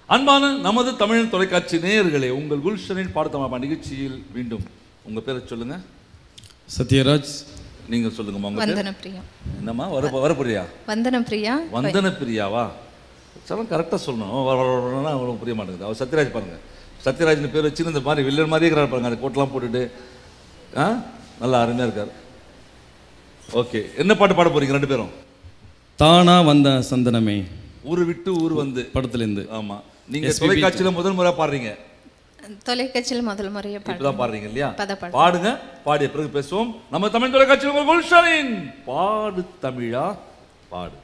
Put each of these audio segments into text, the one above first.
அன்பான நமது தமிழ் தொலைக்காட்சி நேயர்களே உங்கள் குல்ஷனின் பாடத்தமிழ் நிகழ்ச்சியில் மீண்டும் உங்க பேரை சொல்லுங்க சத்யராஜ் நீங்க சொல்லுங்கம்மா உங்க பேர் வந்தன பிரியா என்னம்மா வர வரப்புரியா வந்தன பிரியா வந்தன பிரியாவா சொல்ல கரெக்டாக சொல்லணும் வர வர வரனா அவங்களுக்கு புரிய மாட்டேங்குது அவர் சத்யராஜ் பாருங்க சத்யராஜ்னு பேர் வச்சு இந்த மாதிரி வில்லன் மாதிரியே இருக்கிறார் பாருங்க அந்த கோட்டெலாம் போட்டுட்டு ஆ நல்லா அருமையாக இருக்கார் ஓகே என்ன பாட்டு பாட போறீங்க ரெண்டு பேரும் தானா வந்த சந்தனமே ஊரு விட்டு ஊர் வந்து படத்துலேருந்து ஆமா நீங்க SPB தொலைக்காட்சியில முதல் முறை பாடுறீங்க தொலைக்காட்சியில் முதல் முறையை இப்பதான் பாடுறீங்க இல்லையா பத பாடு. பாடுங்க பாடிய பிறகு பேசுவோம் நம்ம தமிழ் தொலைக்காட்சியில் உங்கள் குல்ஷனின் பாடு தமிழா பாடு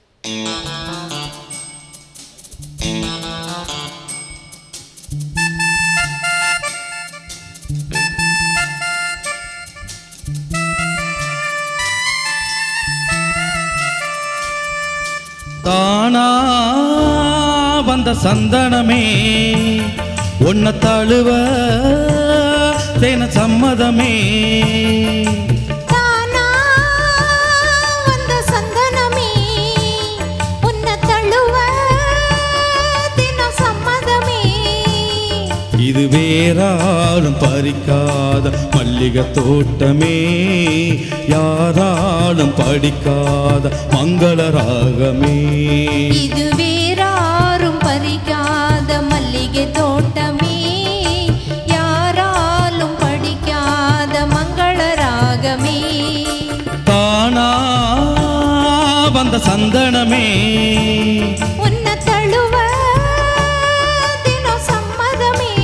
தானா வந்த சந்தனமே உன்னை தழுவ தேன சம்மதமே தானா வந்த சந்தனமே உன்னை தழுவ தினம் சம்மதமே இது வேறாலும் பறிக்காத மல்லிகை தோட்டமே யாராலும் படிக்காத மங்கள ராகமே இது வேறாரும் பறிக்காத மல்லிகை தோட்டமே யாராலும் படிக்காத மங்கள ராகமே தானா வந்த சந்தனமே உன்னை தழுவ தினம் சம்மதமே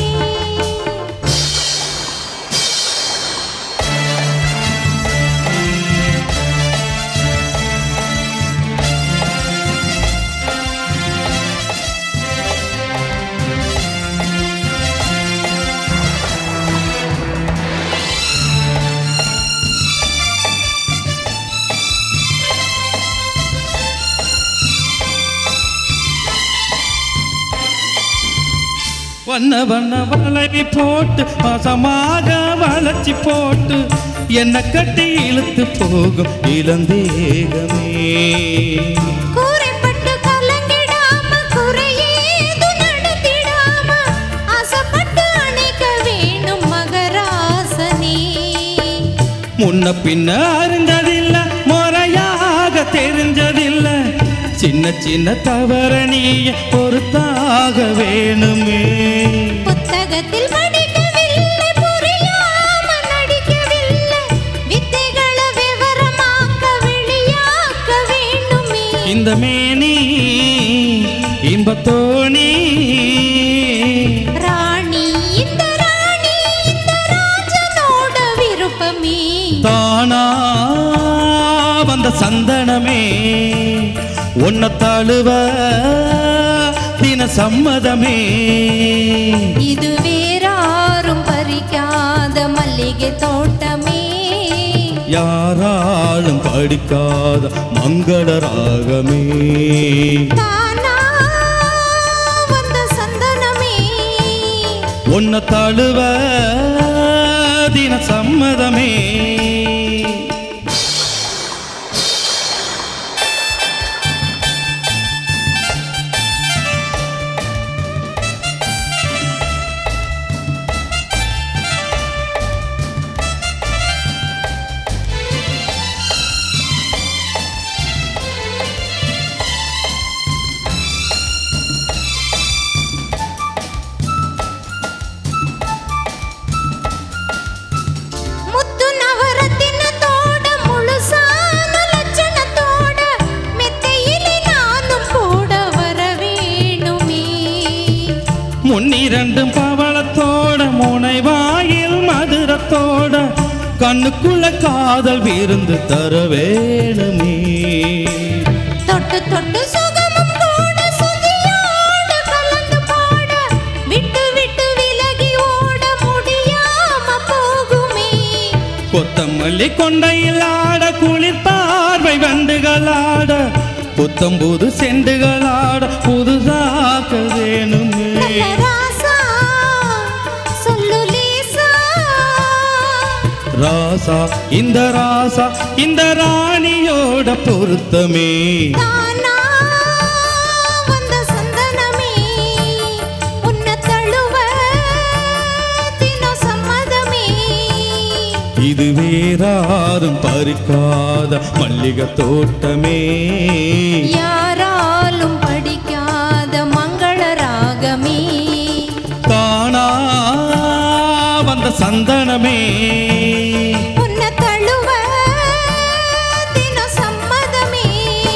வண்ண வண்ண வளைவி போட்டு பாசமாக வளைச்சி போட்டு என்ன கட்டி இழுத்து போகும் இளந்தேகமே கூரைப்பட்டு கலங்கிடாம குறையேது நடத்திடாம ஆசைப்பட்டு அணைக்க வேணும் மகராசனே முன்ன பின்ன அறிந்ததில்ல முறையாக தெரிஞ்சதில்ல சின்ன சின்ன தவற நீ பொறுத்தாக வேணுமே புத்தகத்தில் படிக்கவில்லை புரியாம நடிக்கவில்லை வித்தைகளை விவரமாக்க வெளியாக்க வேண்டுமே இந்த மேனி இன்பத்தோணி ராணி இந்த ராணி இந்த ராஜனோட விருப்பமே தானா வந்த சந்தனமே உன்னை தழுவ தின சம்மதமே இது வேறாரும் பறிக்காத மல்லிகை தோட்டமே யாராலும் படிக்காத மங்கள ராகமே தானா வந்த சந்தனமே உன்னை தழுவ தின சம்மதமே முத்து நவரத்தினத்தோட முழுசான லட்சணத்தோட மெத்தையிலே நானும் கூட வர வேணுமே முன்னிரண்டும் பவளத்தோட முனைவாயில் மதுரத்தோட கண்ணுக்குள்ள காதல் விருந்து தர வேணுமே தொட்டு தொட்டு சுகமும் கூட சுதியோட கலந்து பாட விட்டு விட்டு விலகி ஓட முடியாம போகுமே கொத்தமல்லி கொண்டையில் ஆட குளிர் பார்வை வண்டுகளாட புத்தம்புது செண்டுகளாட புதுதாக்க வேணுமே நல்ல ராசா சொல்லு லேசா ராசா இந்த ராசா இந்த ராணியோட பொருத்தமே தானா வந்த சந்தனமே வேறாரும் பறிக்காத மல்லிகை தோட்டமே யாராலும் படிக்காத மங்கள ராகமே தானா வந்த சந்தனமே உன்னை தழுவ தினம் சம்மதமே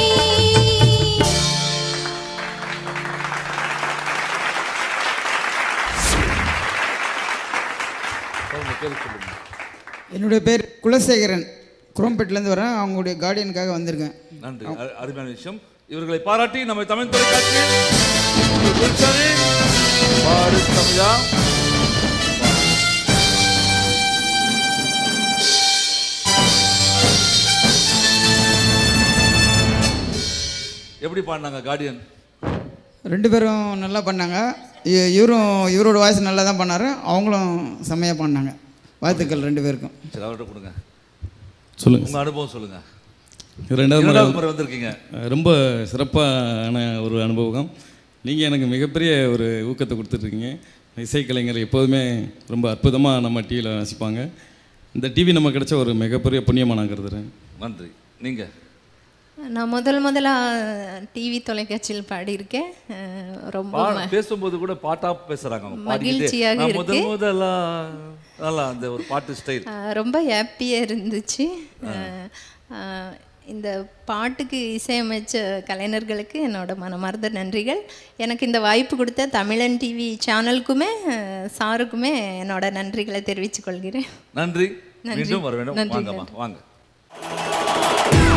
உங்க பேர் சொல்லுங்க என்னுடைய பேர் குலசேகரன் குரோம்பேட்டிலேருந்து வரேன் அவங்களுடைய கார்டியனுக்காக வந்திருக்கேன் நன்றி அரு- அருமையான விஷயம் இவர்களை பாராட்டி நம்ம தமிழ் தொலைக்காட்சி குல்சனே, பாரு தமிழா எப்படி பாடினாங்க கார்டியன் ரெண்டு பேரும் நல்லா பண்ணாங்க இ- இவரும் இவரோட வாய்ஸ் நல்லா தான் பண்ணார் அவங்களும் செம்மையாக பண்ணாங்க வாழ்த்துக்கள் ரெண்டு பேருக்கும் சரி அவர்கிட்ட கொடுங்க சொல்லுங்க உங்க அனுபவம் சொல்லுங்க ரெண்டாவது முறை இரண்டாவது முறை வந்திருக்கீங்க ரொம்ப சிறப்பான ஒரு அனுபவம் நீங்கள் எனக்கு மிகப்பெரிய ஒரு ஊக்கத்தை கொடுத்துட்ருக்கீங்க இசைக்கலைஞர் எப்போதுமே ரொம்ப அற்புதமாக நம்ம டிவியில் வாசிப்பாங்க இந்த டிவி நம்ம கிடைச்ச ஒரு மிகப்பெரிய புண்ணியமாக நான் கருதுறேன் நன்றி நீங்க நான் முதல் முதலாக டிவி தொலைக்காட்சியில் பாடியிருக்கேன் அஹ் ரொம்ப பா- ம- பேசும்போது கூட பாட்டா பேசுறாங்க அவங்க பாடிக்கிட்டே. மகிழ்ச்சியாக நான் இருக்கு. முதல் முதல்ல நல்லா அந்த ஒரு பாட்டு ஸ்டைல் அஹ் ரொம்ப ஹாப்பியாக இருந்துச்சு அஹ் அஹ் இந்த பாட்டுக்கு இசையமைச்ச கலைஞர்களுக்கு என்னோட மனமார்ந்த நன்றிகள் எனக்கு இந்த வாய்ப்பு கொடுத்த தமிழன் டிவி சேனலுக்குமே அஹ் சாருக்குமே என்னோட நன்றிகளை தெரிவித்துக் கொள்கிறேன் நன்றி நன்றி. மீண்டும் வர வேண்டும் நன்றி, வாங்கம்மா வாங்க